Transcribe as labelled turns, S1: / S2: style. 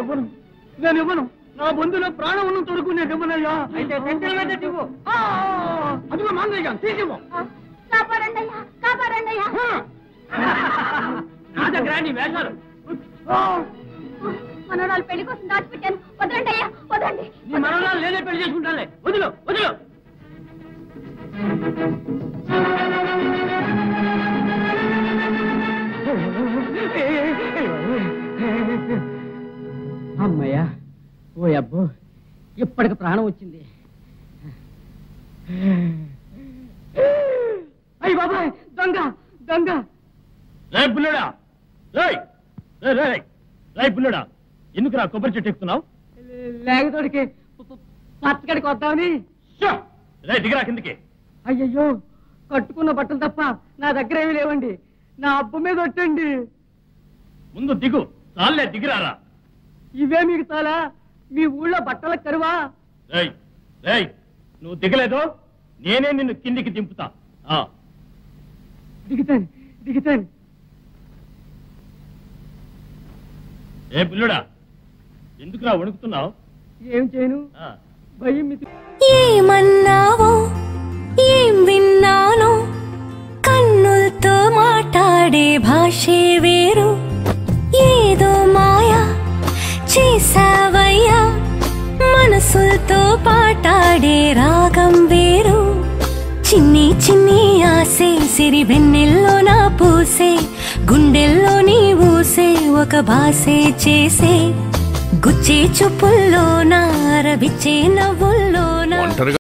S1: ఇవ్వను నేను ఇవ్వను నా బంధువుల ప్రాణం ఉన్నంత వరకు నేను ఇవ్వనయ్యా
S2: అయితే సెంట్రల్ మెదడు ఇవ్వు.
S1: ఆ, అదిగో మాంగయ్య తీసివ్వు
S3: కాపాడండి అయ్యా కాపాడండి అయ్యా
S2: నా దగ్గర నీ వేషాలు
S1: ఆ,
S3: మనోరాలు పెళ్లి కోసం దాచిపెట్టాను వదలండి అయ్యా వదలండి
S2: నీ మనవరాలు నేనే పెళ్లి చేసుకుంటానులే వదిలు వదిలు అమ్మయ్యా ఓ అబ్బో ఇప్పటికి ప్రాణం వచ్చింది అయ్యి బాబాయ్ దొంగ దొంగ
S1: రేయ్ బుల్లుడా రేయ్ రేయ్ రేయ్ రేయ్. రేయ్ బుల్లుడా ఎందుకు రా కొబ్బరి చెట్టు ఎక్కుతున్నావు
S2: లేకతోడికి పచ్చకడికి వద్దామని
S1: రే దిగరా కిందకి
S2: అయ్యయ్యో కట్టుకున్న బట్టలు తప్ప నా దగ్గర ఏమీ లేవండి నా అబ్బు మీద ఒట్టండి
S1: ముందు దిగు చాలే దిగిరారా
S2: ఇవే మీకు చాలా మీ ఊళ్ళో బట్టల కరువా
S1: రేయ్ రేయ్ నువ్వు దిగలేదు నేనే నిన్ను కిందికి దింపుతా ఆ
S2: దిగుతాను దిగుతాను
S1: ఏ బుల్లుడా ఎందుకురా వణుకుతున్నావు
S2: ఏం చేయను
S1: ఆ,
S2: భయం మితి
S4: ఏమన్నావో ఏం విన్నానో కన్నులతో మాట్లాడే భాషే వేరు ఏదో మాయా చేసావయ్యా మనసులతో పాటాడే రాగం వేరు చిన్ని చిన్ని ఆసే సిరి వెన్నెల్లో నా పూసే గుండెల్లో నీ ఊసే ఒక బాసే చేసే గుచ్చే చూపుల్లోనా రవిచ్చే నవ్వుల్లోనా